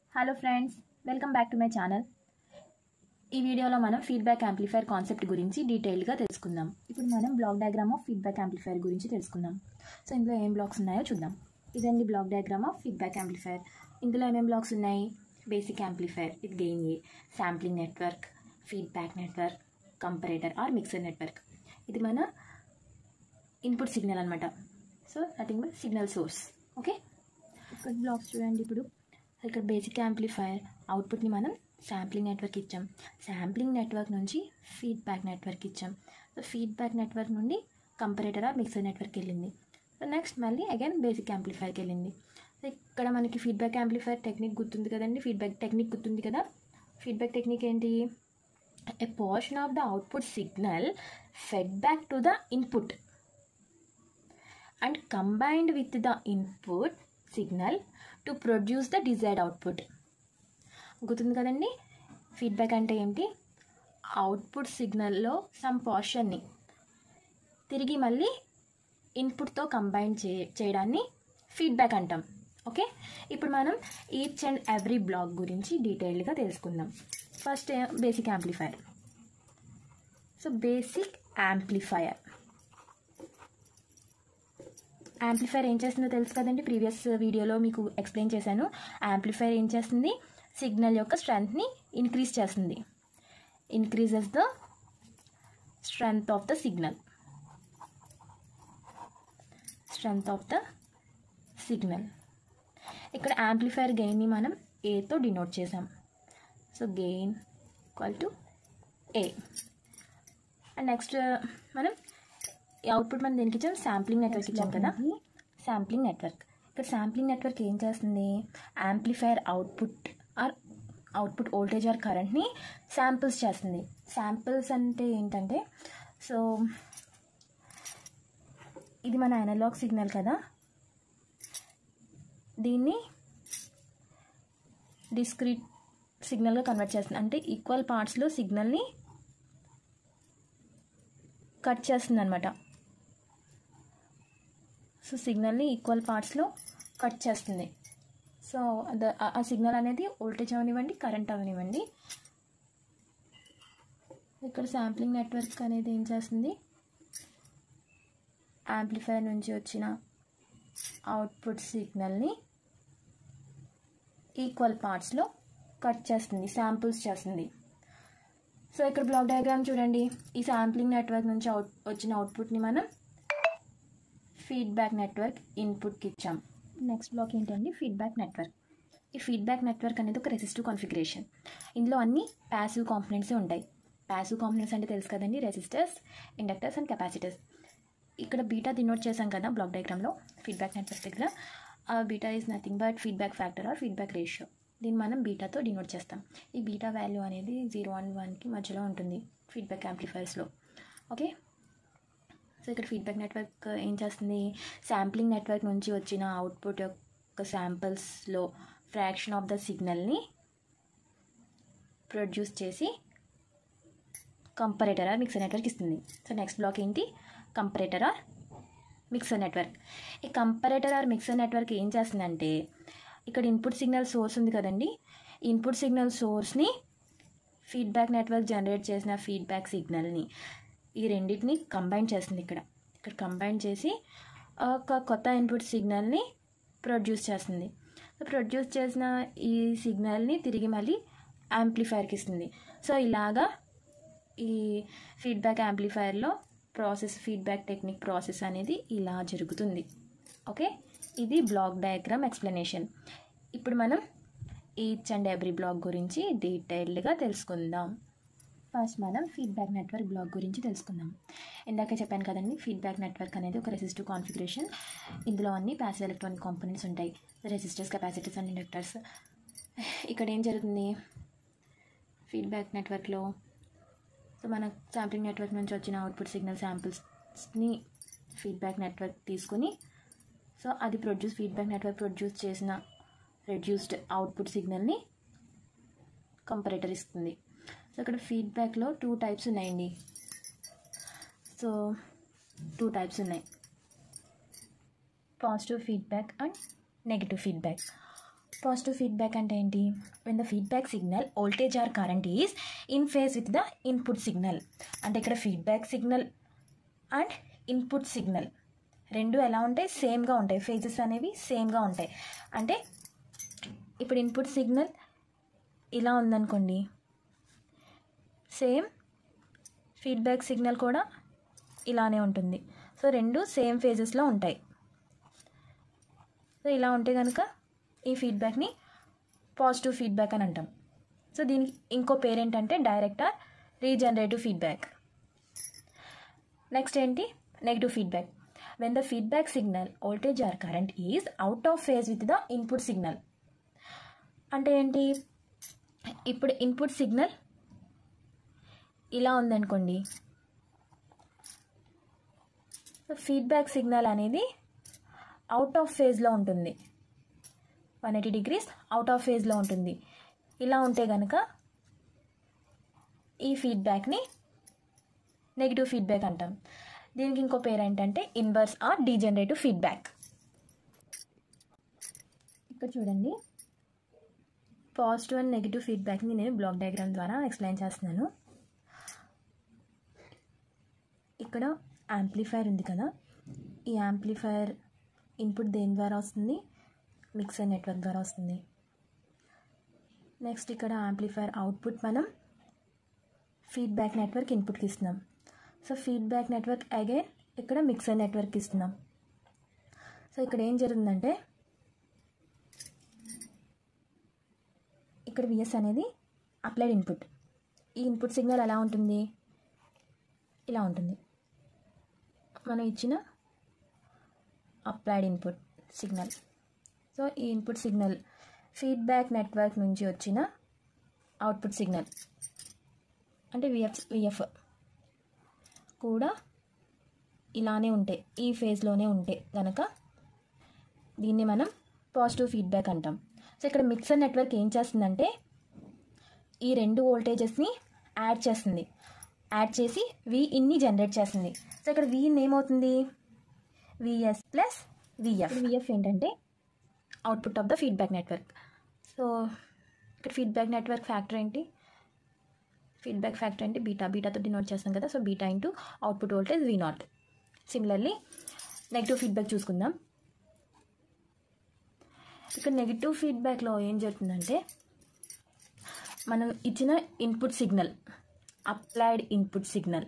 hello friends welcome back to my channel ఈ వీడియోలో మనం ఫీడ్బ్యాక్ యాంప్లిఫైర్ కాన్సెప్ట్ గురించి డీటెయిల్గా తెలుసుకుందాం ఇప్పుడు మనం block diagram of feedback amplifier గురించి తెలుసుకుందాం సో ఇందులో ఏం బ్లాక్స్ ఉన్నాయో చూద్దాం ఇదండి block diagram of feedback amplifier ఇందులో ఏమేం బ్లాక్స్ ఉన్నాయి బేసిక్ యాంప్లిఫైర్ ఇది gain A sampling network feedback network comparator or mixer network ఇది మన ఇన్పుట్ సిగ్నల్ అనమాట so nothing but signal source okay ఇక్కడ బ్లాక్స్ చూడండి ఇప్పుడు ఇక్కడ బేసిక్ యాంప్లిఫైర్ అవుట్పుట్ని మనం శాంప్లింగ్ నెట్వర్క్ ఇచ్చాం శాంప్లింగ్ నెట్వర్క్ నుంచి ఫీడ్బ్యాక్ నెట్వర్క్ ఇచ్చాం సో ఫీడ్బ్యాక్ నెట్వర్క్ నుండి కంపరేటర్ ఆర్ మిక్సర్ నెట్వర్క్ వెళ్ళింది సో నెక్స్ట్ మళ్ళీ అగైన్ బేసిక్ యాంప్లిఫైర్కి వెళ్ళింది సో ఇక్కడ మనకి ఫీడ్బ్యాక్ యాంప్లిఫైర్ టెక్నిక్ గుర్తుంది కదండి ఫీడ్బ్యాక్ టెక్నిక్ గుర్తుంది కదా ఫీడ్బ్యాక్ టెక్నిక్ ఏంటి a portion of the output signal fed back to the input and combined with the input signal to produce the desired output గుర్తుంది కదండి ఫీడ్బ్యాక్ అంటే ఏంటి అవుట్పుట్ సిగ్నల్లో సమ్ పోర్షన్ని తిరిగి మళ్ళీ ఇన్పుట్తో కంబైన్ చే చేయడాన్ని ఫీడ్బ్యాక్ అంటాం ఓకే ఇప్పుడు మనం ఈచ్ అండ్ ఎవ్రీ బ్లాక్ గురించి డీటెయిల్డ్గా తెలుసుకుందాం first basic amplifier so basic amplifier amplifier ఏం చేస్తుందో తెలుసు కదండి ప్రీవియస్ వీడియోలో మీకు ఎక్స్ప్లెయిన్ చేశాను యాంప్లిఫైర్ ఏం చేస్తుంది సిగ్నల్ యొక్క స్ట్రెంగ్త్ని ఇంక్రీజ్ చేస్తుంది increases the strength of the signal strength of the signal ఇక్కడ యాంప్లిఫైర్ గెయిన్ని మనం ఏతో డినోట్ చేసాం so gain equal to A and next మనం ఈ అవుట్పుట్ మనం దేనికి ఇచ్చాం శాంప్లింగ్ నెట్వర్క్ ఇచ్చాం కదా శాంప్లింగ్ నెట్వర్క్ ఇక్కడ శాంప్లింగ్ నెట్వర్క్ ఏం చేస్తుంది amplifier output or output voltage or కరెంట్ని శాంపిల్స్ చేస్తుంది శాంపిల్స్ అంటే ఏంటంటే సో ఇది మన అనలాగ్ సిగ్నల్ కదా దీన్ని డిస్క్రీట్ సిగ్నల్గా కన్వర్ట్ చేస్తుంది అంటే ఈక్వల్ పార్ట్స్లో సిగ్నల్ని కట్ చేస్తుంది అనమాట సో సిగ్నల్ని ఈక్వల్ పార్ట్స్లో కట్ చేస్తుంది సో ఆ సిగ్నల్ అనేది వోల్టేజ్ అవనివ్వండి కరెంట్ అవనివ్వండి ఇక్కడ శాంప్లింగ్ నెట్వర్క్ అనేది ఏం చేస్తుంది యాంప్లిఫైర్ నుంచి వచ్చిన అవుట్పుట్ సిగ్నల్ని ఈక్వల్ పార్ట్స్లో కట్ చేస్తుంది శాంపుల్స్ చేస్తుంది సో ఇక్కడ బ్లాక్ డయాగ్రామ్ చూడండి ఈ శాంప్లింగ్ నెట్వర్క్ నుంచి అవుట్ వచ్చిన అవుట్పుట్ని మనం ఫీడ్బ్యాక్ నెట్వర్క్ ఇన్పుట్కి ఇచ్చాం నెక్స్ట్ బ్లాక్ ఏంటండి ఫీడ్బ్యాక్ నెట్వర్క్ ఈ ఫీడ్బ్యాక్ నెట్వర్క్ అనేది ఒక రెసిస్టివ్ కాన్ఫిగరేషన్ ఇందులో అన్ని ప్యాసివ్ కాంపోనెంట్సే ఉంటాయి ప్యాసివ్ కాంపోనెంట్స్ అంటే తెలుసు కదండి రెసిస్టర్స్ ఇండక్టర్స్ అండ్ కెపాసిటర్స్ ఇక్కడ బీటా డినోట్ చేశాం కదా బ్లాక్ డయాగ్రామ్లో ఫీడ్బ్యాక్ నెట్వర్క్ దగ్గర ఆ beta is nothing but feedback factor or feedback ratio దీన్ని మనం బీటాతో డినోట్ చేస్తాం ఈ బీటా వాల్యూ అనేది జీరో అండ్ వన్కి మధ్యలో ఉంటుంది ఫీడ్బ్యాక్ యాంప్లిఫైర్స్లో ఓకే సో ఇక్కడ ఫీడ్బ్యాక్ నెట్వర్క్ ఏం చేస్తుంది శాంప్లింగ్ నెట్వర్క్ నుంచి వచ్చిన అవుట్పుట్ యొక్క శాంపిల్స్లో ఫ్రాక్షన్ ఆఫ్ ద సిగ్నల్ని ప్రొడ్యూస్ చేసి కంపరేటర్ ఆర్ మిక్సర్ నెట్వర్క్ ఇస్తుంది సో నెక్స్ట్ బ్లాక్ ఏంటి కంపరేటర్ ఆర్ మిక్సర్ నెట్వర్క్ ఈ కంపరేటర్ ఆర్ మిక్సర్ నెట్వర్క్ ఏం చేస్తుందంటే ఇక్కడ ఇన్పుట్ సిగ్నల్ సోర్స్ ఉంది కదండి ఇన్పుట్ సిగ్నల్ సోర్స్ని ఫీడ్బ్యాక్ నెట్వర్క్ జనరేట్ చేసిన ఫీడ్బ్యాక్ సిగ్నల్ని ఈ రెండింటిని కంబైన్ చేస్తుంది ఇక్కడ ఇక్కడ కంబైన్ చేసి ఒక కొత్త ఇన్పుట్ సిగ్నల్ని ప్రొడ్యూస్ చేస్తుంది ప్రొడ్యూస్ చేసిన ఈ సిగ్నల్ని తిరిగి మళ్ళీ యాంప్లిఫైర్కి ఇస్తుంది సో ఇలాగా ఈ ఫీడ్బ్యాక్ యాంప్లిఫైర్లో ప్రాసెస్ ఫీడ్బ్యాక్ టెక్నిక్ ప్రాసెస్ అనేది ఇలా జరుగుతుంది ఓకే ఇది బ్లాక్ డయాగ్రామ్ ఎక్స్ప్లెనేషన్ ఇప్పుడు మనం ఈచ్ అండ్ ఎవ్రీ బ్లాక్ గురించి డీటెయిల్డ్గా తెలుసుకుందాం ఫస్ట్ మనం ఫీడ్బ్యాక్ నెట్వర్క్ బ్లాక్ గురించి తెలుసుకుందాం ఇందాక చెప్పాను కదండి ఫీడ్బ్యాక్ నెట్వర్క్ అనేది ఒక రెసిస్టివ్ కాన్ఫిగరేషన్ ఇందులో అన్ని ప్యాసివ్ ఎలక్ట్రానిక్ కాంపోనెంట్స్ ఉంటాయి రెసిస్టర్స్ కెపాసిటర్స్ అండ్ ఇండక్టర్స్ ఇక్కడ ఏం జరుగుతుంది ఫీడ్బ్యాక్ నెట్వర్క్లో సో మన శాంప్లింగ్ నెట్వర్క్ నుంచి వచ్చిన అవుట్పుట్ సిగ్నల్ శాంపిల్స్ని ఫీడ్బ్యాక్ నెట్వర్క్ తీసుకుని సో అది ప్రొడ్యూస్ ఫీడ్బ్యాక్ నెట్వర్క్ ప్రొడ్యూస్ చేసిన రెడ్యూస్డ్ అవుట్పుట్ సిగ్నల్ని కంపరేటర్ ఇస్తుంది సో ఇక్కడ ఫీడ్బ్యాక్లో టూ టైప్స్ ఉన్నాయండి సో టూ టైప్స్ ఉన్నాయి positive feedback and negative feedback positive feedback అంటే ఏంటి when the feedback signal voltage or current is in phase with the input signal అంటే ఇక్కడ feedback signal and input signal రెండు ఎలా ఉంటాయి సేమ్గా ఉంటాయి ఫేజెస్ అనేవి సేమ్గా ఉంటాయి అంటే ఇప్పుడు ఇన్పుట్ సిగ్నల్ ఇలా ఉందనుకోండి సేమ్ ఫీడ్బ్యాక్ సిగ్నల్ కూడా ఇలానే ఉంటుంది సో రెండు సేమ్ ఫేజెస్లో ఉంటాయి సో ఇలా ఉంటే కనుక ఈ ఫీడ్బ్యాక్ని పాజిటివ్ ఫీడ్బ్యాక్ అని అంటాం సో దీనికి ఇంకో పేరు ఏంటంటే direct or regenerative feedback next ఏంటి negative feedback when the feedback signal voltage or current is out of phase with the input signal అంటే ఏంటి ఇప్పుడు ఇన్పుట్ సిగ్నల్ ఇలా ఉందనుకోండి ఫీడ్బ్యాక్ సిగ్నల్ అనేది అవుట్ ఆఫ్ ఫేజ్లో ఉంటుంది one eighty degrees out of ఫేజ్లో ఉంటుంది ఇలా ఉంటే కనుక ఈ ఫీడ్బ్యాక్ని నెగిటివ్ ఫీడ్బ్యాక్ అంటాం దీనికి ఇంకో పేరు ఏంటంటే ఇన్వర్స్ ఆర్ డీజనరేటివ్ ఫీడ్బ్యాక్ ఇక్కడ చూడండి పాజిటివ్ అండ్ నెగిటివ్ ఫీడ్బ్యాక్ని నేను బ్లాక్ డయాగ్రామ్ ద్వారా ఎక్స్ప్లెయిన్ చేస్తున్నాను ఇక్కడ యాంప్లిఫైర్ ఉంది కదా ఈ యాంప్లిఫైర్ ఇన్పుట్ దేని ద్వారా వస్తుంది మిక్సర్ నెట్వర్క్ ద్వారా వస్తుంది నెక్స్ట్ ఇక్కడ యాంప్లిఫైర్ అవుట్పుట్ మనం ఫీడ్బ్యాక్ నెట్వర్క్ ఇన్పుట్కి ఇస్తున్నాం సో ఫీడ్బ్యాక్ నెట్వర్క్ అగైన్ ఇక్కడ మిక్సర్ నెట్వర్క్ ఇస్తున్నాం సో ఇక్కడ ఏం జరుగుతుందంటే ఇక్కడ విఎస్ అనేది అప్లైడ్ ఇన్పుట్ ఈ ఇన్పుట్ సిగ్నల్ ఎలా ఉంటుంది ఇలా ఉంటుంది మనం ఇచ్చిన అప్లైడ్ ఇన్పుట్ సిగ్నల్ సో ఈ ఇన్పుట్ సిగ్నల్ ఫీడ్బ్యాక్ నెట్వర్క్ నుంచి వచ్చిన అవుట్పుట్ సిగ్నల్ అంటే విఎఫ్ విఎఫ్ కూడా ఇలానే ఉంటాయి ఈ ఫేజ్లోనే ఉంటాయి కనుక దీన్ని మనం పాజిటివ్ ఫీడ్బ్యాక్ అంటాం సో ఇక్కడ మిక్సర్ నెట్వర్క్ ఏం చేస్తుందంటే ఈ రెండు వోల్టేజెస్ని యాడ్ చేస్తుంది యాడ్ చేసి వి ఇన్ని జనరేట్ చేస్తుంది సో ఇక్కడ వి ఇన్ ఏమవుతుంది విఎస్ ప్లస్ విఎఫ్ విఎఫ్ ఏంటంటే output of the feedback network so ఇక్కడ ఫీడ్బ్యాక్ నెట్వర్క్ ఫ్యాక్టర్ ఏంటి ఫీడ్బ్యాక్ ఫ్యాక్టర్ అంటే బీటా బీటాతో డినోట్ చేస్తాం కదా so beta into output voltage V naught similarly negative feedback చూసుకుందాం ఇక్కడ నెగిటివ్ ఫీడ్బ్యాక్లో ఏం జరుగుతుందంటే మనం ఇచ్చిన input signal applied input signal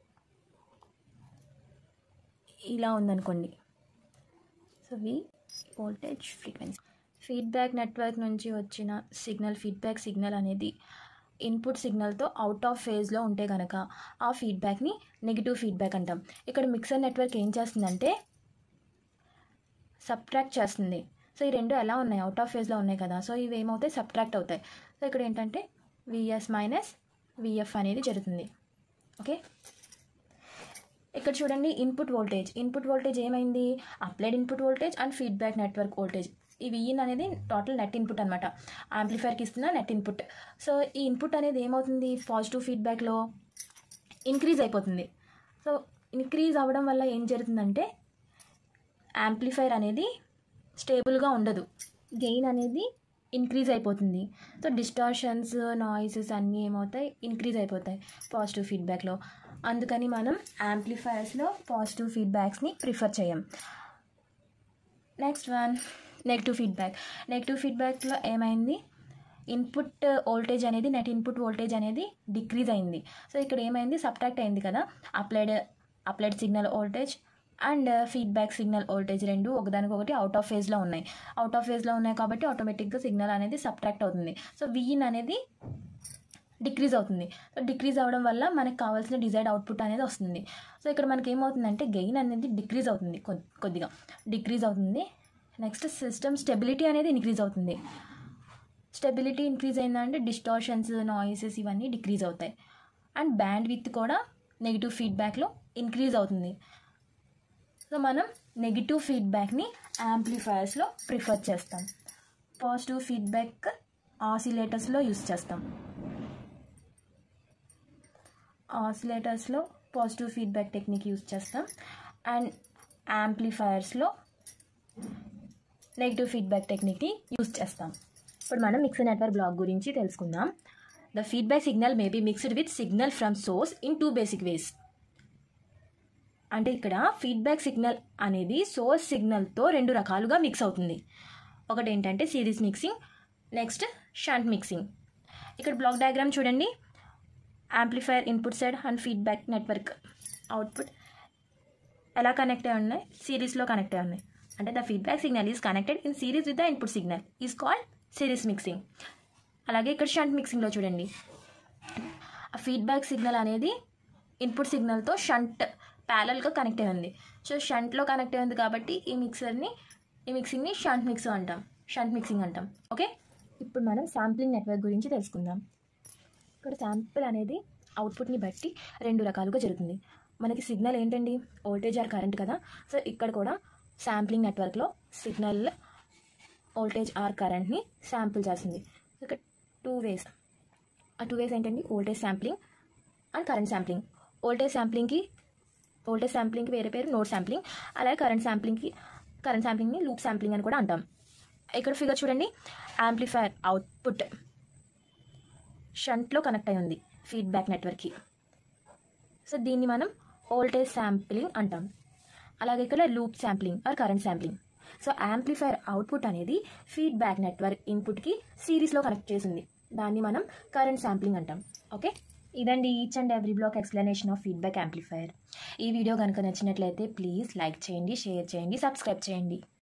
ఇలా ఉందనుకోండి so V voltage frequency feedback network నుంచి వచ్చిన సిగ్నల్ ఫీడ్బ్యాక్ సిగ్నల్ అనేది ఇన్పుట్ సిగ్నల్తో అవుట్ ఆఫ్ ఫేజ్లో ఉంటే కనుక ఆ ఫీడ్బ్యాక్ని నెగిటివ్ ఫీడ్బ్యాక్ అంటాం ఇక్కడ మిక్సర్ నెట్వర్క్ ఏం చేస్తుందంటే సబ్ట్రాక్ట్ చేస్తుంది సో ఈ రెండు ఎలా ఉన్నాయి అవుట్ ఆఫ్ ఫేజ్లో ఉన్నాయి కదా సో ఇవి ఏమవుతాయి సబ్ట్రాక్ట్ అవుతాయి సో ఇక్కడ ఏంటంటే విఎస్ మైనస్ విఎఫ్ అనేది జరుగుతుంది ఓకే ఇక్కడ చూడండి ఇన్పుట్ వోల్టేజ్ ఇన్పుట్ వోల్టేజ్ ఏమైంది applied input voltage and feedback network voltage ఈ విఇన్ అనేది టోటల్ నెట్ ఇన్పుట్ అనమాట యాంప్లిఫైర్కి ఇస్తున్న నెట్ ఇన్పుట్ సో ఈ ఇన్పుట్ అనేది ఏమవుతుంది పాజిటివ్ ఫీడ్బ్యాక్లో ఇంక్రీజ్ అయిపోతుంది సో ఇంక్రీజ్ అవ్వడం వల్ల ఏం జరుగుతుందంటే యాంప్లిఫైర్ అనేది స్టేబుల్గా ఉండదు గెయిన్ అనేది ఇంక్రీజ్ అయిపోతుంది సో డిస్టార్షన్స్ నాయిసెస్ అన్నీ ఏమవుతాయి ఇంక్రీజ్ అయిపోతాయి పాజిటివ్ ఫీడ్బ్యాక్లో అందుకని మనం యాంప్లిఫైర్స్లో పాజిటివ్ ఫీడ్బ్యాక్స్ని ప్రిఫర్ చేయం next one negative feedback negative ఫీడ్బ్యాక్లో ఏమైంది ఇన్పుట్ వోల్టేజ్ అనేది నెట్ ఇన్పుట్ వోల్టేజ్ అనేది డిక్రీజ్ అయింది సో ఇక్కడ ఏమైంది సబ్ట్రాక్ట్ అయింది కదా applied applied signal voltage and feedback signal voltage రెండు ఒకదానికొకటి అవుట్ ఆఫ్ ఫేజ్లో ఉన్నాయి అవుట్ ఆఫ్ ఫేజ్లో ఉన్నాయి కాబట్టి ఆటోమేటిక్గా సిగ్నల్ అనేది సబ్ట్రాక్ట్ అవుతుంది సో విఇన్ అనేది డిక్రీజ్ అవుతుంది సో డిక్రీజ్ అవ్వడం వల్ల మనకు కావాల్సిన డిజైర్డ్ అవుట్పుట్ అనేది వస్తుంది సో ఇక్కడ మనకి ఏమవుతుందంటే గెయిన్ అనేది డిక్రీజ్ అవుతుంది కొద్- కొద్దిగా డిక్రీజ్ అవుతుంది నెక్స్ట్ సిస్టమ్ స్టెబిలిటీ అనేది ఇంక్రీజ్ అవుతుంది స్టెబిలిటీ ఇంక్రీజ్ అయిందంటే డిస్టార్షన్స్ నాయిసెస్ ఇవన్నీ డిక్రీజ్ అవుతాయి అండ్ బ్యాండ్ విత్ కూడా నెగిటివ్ ఫీడ్బ్యాక్లో ఇంక్రీజ్ అవుతుంది సో మనం నెగిటివ్ ఫీడ్బ్యాక్ని యాంప్లిఫైయర్స్లో ప్రిఫర్ చేస్తాం పాజిటివ్ ఫీడ్బ్యాక్ ఆసిలేటర్స్లో యూస్ చేస్తాం ఆసిలేటర్స్లో పాజిటివ్ ఫీడ్బ్యాక్ టెక్నిక్ యూస్ చేస్తాం అండ్ యాంప్లిఫైయర్స్లో నెగిటివ్ ఫీడ్బ్యాక్ టెక్నిక్ని యూస్ చేస్తాం ఇప్పుడు మనం మిక్సర్ నెట్వర్క్ బ్లాక్ గురించి తెలుసుకుందాం the feedback signal may be mixed with signal from source in two basic ways అంటే ఇక్కడ ఫీడ్బ్యాక్ సిగ్నల్ అనేది సోర్స్ సిగ్నల్తో రెండు రకాలుగా మిక్స్ అవుతుంది ఒకటి ఏంటంటే series mixing next shunt mixing ఇక్కడ బ్లాక్ డయాగ్రామ్ చూడండి amplifier input side and feedback network output ఎలా కనెక్ట్ అయి ఉన్నాయి సిరీస్లో కనెక్ట్ అయి ఉన్నాయి అంటే the feedback signal is connected in series with the input signal is called series mixing అలాగే ఇక్కడ షంట్ మిక్సింగ్లో చూడండి ఆ ఫీడ్బ్యాక్ సిగ్నల్ అనేది ఇన్పుట్ సిగ్నల్తో షంట్ ప్యారల్గా కనెక్ట్ అయి ఉంది సో షంట్లో కనెక్ట్ అయి ఉంది కాబట్టి ఈ మిక్సర్ని ఈ మిక్సింగ్ని షంట్ మిక్స్ అంటాం షంట్ మిక్సింగ్ అంటాం ఓకే ఇప్పుడు మనం శాంప్లింగ్ నెట్వర్క్ గురించి తెలుసుకుందాం ఇక్కడ శాంపుల్ అనేది అవుట్పుట్ని బట్టి రెండు రకాలుగా జరుగుతుంది మనకి సిగ్నల్ ఏంటండి వోల్టేజ్ ఆర్ కరెంట్ కదా సో ఇక్కడ కూడా శాంప్లింగ్ నెట్వర్క్లో సిగ్నల్ వోల్టేజ్ ఆర్ కరెంట్ని శాంపుల్ చేస్తుంది ఇక్కడ టూ వేస్ ఆ టూ వేస్ ఏంటండి voltage sampling and current sampling voltage శాంప్లింగ్కి వోల్టేజ్ శాంప్లింగ్కి వేరే పేరు నోట్ శాంప్లింగ్ అలాగే కరెంట్ శాంప్లింగ్కి కరెంట్ శాంప్లింగ్ని లూప్ శాంప్లింగ్ అని కూడా అంటాం ఇక్కడ ఫిగర్ చూడండి యాంప్లిఫైర్ అవుట్పుట్ షంట్లో కనెక్ట్ అయి ఉంది ఫీడ్బ్యాక్ నెట్వర్క్కి సో దీన్ని మనం వోల్టేజ్ శాంప్లింగ్ అంటాం అలాగే ఇక్కడ loop sampling or current sampling so amplifier output అనేది ఫీడ్బ్యాక్ నెట్వర్క్ ఇన్పుట్కి సిరీస్లో కనెక్ట్ చేసింది దాన్ని మనం కరెంట్ శాంప్లింగ్ అంటాం ఓకే ఇదండి each and every block explanation of feedback amplifier ఈ వీడియో కనుక నచ్చినట్లయితే ప్లీజ్ లైక్ చేయండి షేర్ చేయండి సబ్స్క్రైబ్ చేయండి